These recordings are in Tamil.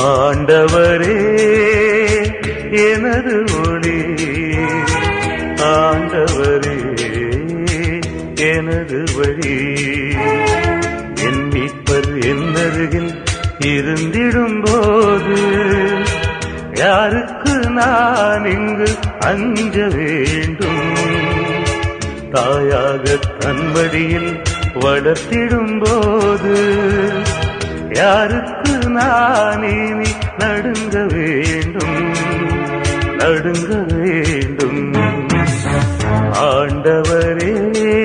ஆண்டவரே எனது ஒளி ஆண்டவரே எனது வழி என் மீட்பர் என்னருகில் இருந்திடும் போது யாருக்கு நான் இங்கு அஞ்ச வேண்டும் தாயாக தன்வடியில் வளர்த்திடும் போது யாருக்கு நான் இனி நடுங்க வேண்டும் நடுங்க வேண்டும் ஆண்டவரே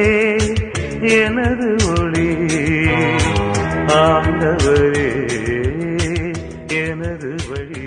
எனது ஒளி ஆண்டவரே எனது வழி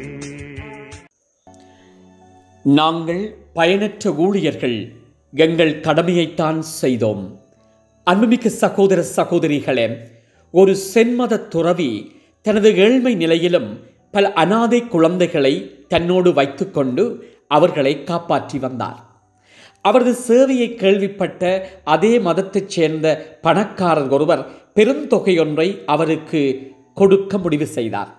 நாங்கள் பயனற்ற ஊழியர்கள் எங்கள் கடமையைத்தான் செய்தோம் அன்புமிக்க சகோதர சகோதரிகளே ஒரு சென்மத துறவி தனது ஏழ்மை நிலையிலும் பல அனாதை குழந்தைகளை தன்னோடு வைத்துக்கொண்டு அவர்களை காப்பாற்றி வந்தார் அவரது சேவையை கேள்விப்பட்ட அதே மதத்தைச் சேர்ந்த பணக்காரர் ஒருவர் பெருந்தொகையொன்றை அவருக்கு கொடுக்க முடிவு செய்தார்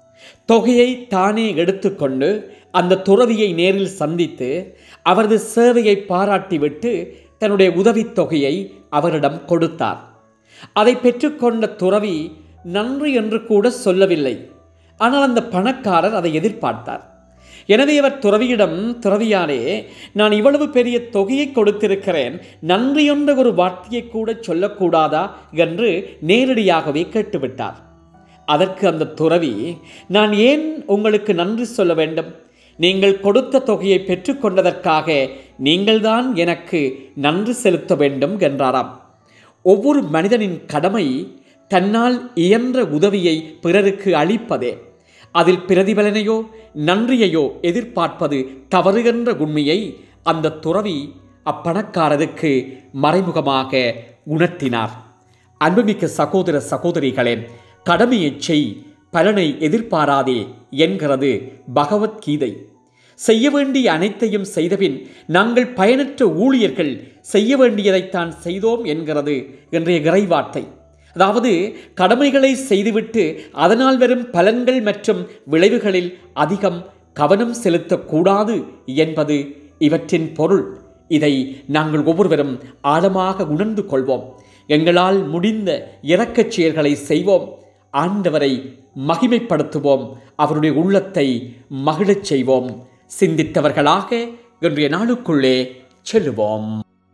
தொகையை தானே எடுத்துக்கொண்டு அந்த துறவியை நேரில் சந்தித்து அவரது சேவையை பாராட்டிவிட்டு தன்னுடைய உதவித் தொகையை அவரிடம் கொடுத்தார் அதை பெற்றுக்கொண்ட துறவி நன்றி என்று கூட சொல்லவில்லை ஆனால் அந்த பணக்காரர் அதை எதிர்பார்த்தார் எனவே அவர் துறவியிடம் துறவியாரே நான் இவ்வளவு பெரிய தொகையை கொடுத்திருக்கிறேன் நன்றி என்ற ஒரு வார்த்தையை கூட சொல்லக்கூடாதா என்று நேரடியாகவே கேட்டுவிட்டார் அதற்கு அந்த துறவி நான் ஏன் உங்களுக்கு நன்றி சொல்ல வேண்டும் நீங்கள் கொடுத்த தொகையை பெற்றுக்கொண்டதற்காக நீங்கள்தான் எனக்கு நன்றி செலுத்த வேண்டும் என்றாராம் ஒவ்வொரு மனிதனின் கடமை தன்னால் இயன்ற உதவியை பிறருக்கு அளிப்பதே அதில் பிரதிபலனையோ நன்றியையோ எதிர்பார்ப்பது தவறு என்ற உண்மையை அந்த துறவி அப்பணக்காரருக்கு மறைமுகமாக உணர்த்தினார் அன்புமிக்க சகோதர சகோதரிகளே கடமையைச் செய் பலனை எதிர்பாராதே என்கிறது பகவத்கீதை செய்ய வேண்டிய அனைத்தையும் செய்தபின் நாங்கள் பயனற்ற ஊழியர்கள் செய்ய வேண்டியதைத்தான் செய்தோம் என்கிறது இன்றைய இறைவார்த்தை அதாவது கடமைகளை செய்துவிட்டு அதனால் வரும் பலன்கள் மற்றும் விளைவுகளில் அதிகம் கவனம் செலுத்தக்கூடாது என்பது இவற்றின் பொருள் இதை நாங்கள் ஒவ்வொருவரும் ஆழமாக உணர்ந்து கொள்வோம் எங்களால் முடிந்த இரக்கச் செயல்களை செய்வோம் ஆண்டவரை மகிமைப்படுத்துவோம் அவருடைய உள்ளத்தை மகிழச் செய்வோம் சிந்தித்தவர்களாக இன்றைய நாளுக்குள்ளே செல்லுவோம்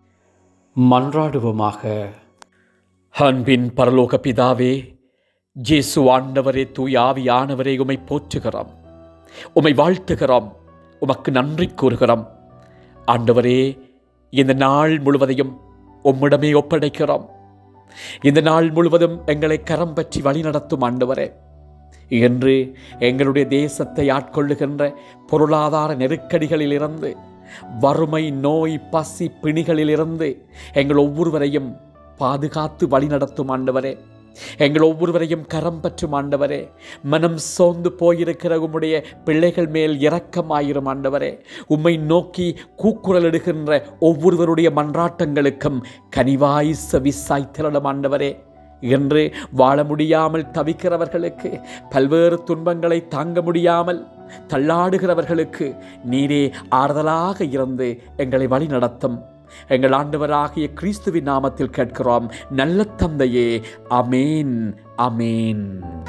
மன்றாடுவோமாக அன்பின் பரலோக பிதாவே ஜேசு ஆண்டவரே தூய் ஆவியானவரே உமை போற்றுகிறோம் உமை வாழ்த்துகிறோம் உமக்கு நன்றி கூறுகிறோம் ஆண்டவரே இந்த நாள் முழுவதையும் உம்மிடமே ஒப்படைக்கிறோம் இந்த நாள் முழுவதும் எங்களை கரம் பற்றி வழிநடத்தும் ஆண்டவரே என்று எங்களுடைய தேசத்தை ஆட்கொள்ளுகின்ற பொருளாதார நெருக்கடிகளிலிருந்து வறுமை நோய் பசி பிணிகளிலிருந்து எங்கள் ஒவ்வொருவரையும் பாதுகாத்து வழிநடத்தும் ஆண்டவரே எங்கள் ஒவ்வொருவரையும் கரம் பற்றும் ஆண்டவரே மனம் சோர்ந்து போயிருக்கிற உம்முடைய பிள்ளைகள் மேல் இரக்கமாயிரும் ஆண்டவரே உம்மை நோக்கி கூக்குரலிடுகின்ற ஒவ்வொருவருடைய மன்றாட்டங்களுக்கும் கனிவாய் செவிசாய் திரளும் ஆண்டவரே என்று வாழ முடியாமல் தவிக்கிறவர்களுக்கு பல்வேறு துன்பங்களை தாங்க முடியாமல் தள்ளாடுகிறவர்களுக்கு நீரே ஆறுதலாக இருந்து எங்களை வழி நடத்தும் எங்கள் ஆண்டவராகிய கிறிஸ்துவின் நாமத்தில் கேட்கிறோம் நல்ல தந்தையே அமேன் அமேன்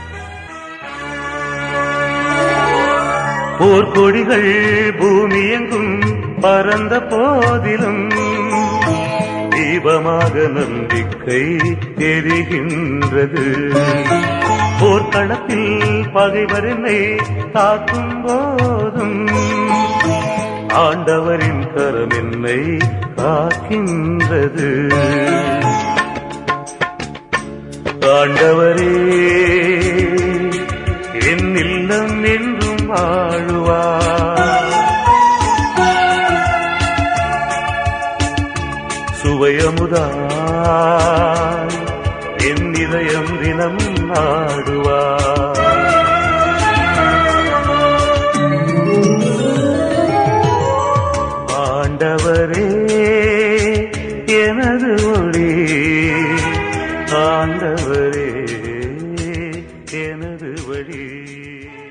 போர்க்கொடிகள் பூமி எங்கும் பறந்த போதிலும் தீபமாக நம்பிக்கை எரிகின்றது போர்க்களத்தில் பகைவர் என்னை தாக்கும் போதும் ஆண்டவரின் கரம் என்னை காக்கின்றது ஆண்டவரே என் இல்லம் என்றும் வாழுவார் சுவையமுதாய் என் இதயம் தினம் நாடுவார் ஆண்டவரே எனது ஒளி ஆண்டவரே எனது வழி